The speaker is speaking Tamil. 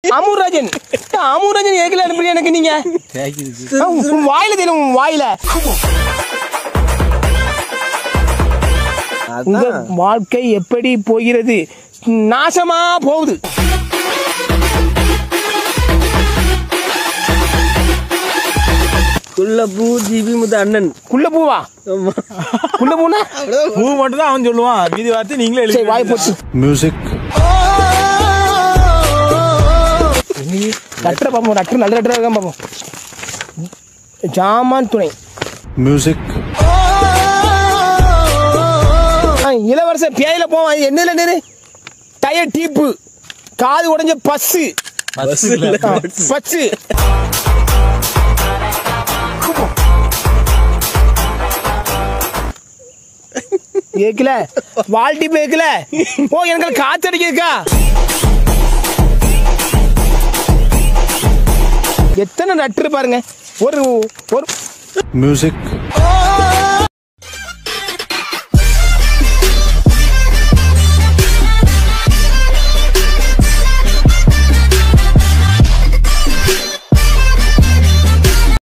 அமுராஜன் அமுராஜன் ஏகல அனுப்புறீங்க எனக்கு நீங்க ஆ, உன் வாயில தெரியும் உன் வாயில உங்க வாழ்க்கை எப்படி போகிறது நாசமா போகுது குள்ளப்பூ ஜிபி முத்த அண்ணன் குள்ள பூவா குள்ள பூனா பூ மட்டும் தான் அவன் சொல்லுவான் மீதி வார்த்தை நீங்களே சரி எழுதி வாய் போச்சு music லெட்டர் பார்ப்போம் லெட்டர் நல்ல லெட்டர் இருக்கான் பார்ப்போம் ஜாமான் துணை music ஆ, இளவரச பேயில போவான் இது என்னல நேரு டயர் டீப்பு காது உடைஞ்ச பஸ்ஸு பஸ் இல்ல பச்சு கேக்கல வால்டி பேக்கல ஓ எனக்கு காத்து அடிக்குதுக்கா எத்தனை நட்டு பாருங்க ஒரு ஒரு music ஓ